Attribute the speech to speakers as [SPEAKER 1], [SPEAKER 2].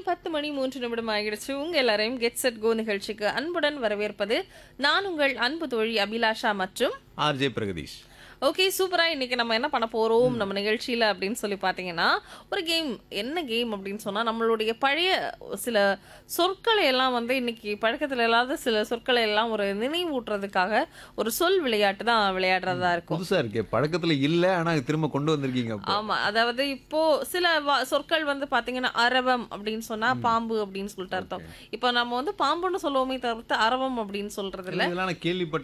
[SPEAKER 1] பத்து மணி மூன்று நிமிடம் ஆகிடுச்சு உங்க எல்லாரையும் கெட் செட் கோ நிகழ்ச்சிக்கு அன்புடன் வரவேற்பது நான் உங்கள் அன்பு தோழி அபிலாஷா மற்றும்
[SPEAKER 2] ஆர்ஜே பிரகதீஷ்
[SPEAKER 1] ஓகே சூப்பரா இன்னைக்கு நம்ம என்ன பண்ண போறோம் நம்ம நிகழ்ச்சியில அப்படின்னு சொல்லி பாத்தீங்கன்னா ஒரு கேம் என்ன கேம் அப்படின்னு சொன்னா நம்மளுடைய பழைய சில சொற்களை எல்லாம் வந்து இன்னைக்கு பழக்கத்துல இல்லாத சில சொற்களை எல்லாம் ஒரு நினைவூட்டுறதுக்காக ஒரு சொல் விளையாட்டு தான் விளையாடுறதா இருக்கும்
[SPEAKER 2] புதுசா இருக்கே பழக்கத்துல இல்ல ஆனா திரும்ப கொண்டு வந்திருக்கீங்க அப்போ.
[SPEAKER 1] ஆமா அதாவது இப்போ சில வா- சொற்கள் வந்து பாத்தீங்கன்னா அரவம் அப்படின்னு சொன்னா பாம்பு அப்படின்னு சொல்லிட்டு அர்த்தம் இப்போ நம்ம வந்து பாம்புன்னு சொல்லுவோமே தவிர்த்து அரவம் அப்படின்னு சொல்றது இல்ல
[SPEAKER 2] இதெல்லாம் நான் கேள்விப்பட்ட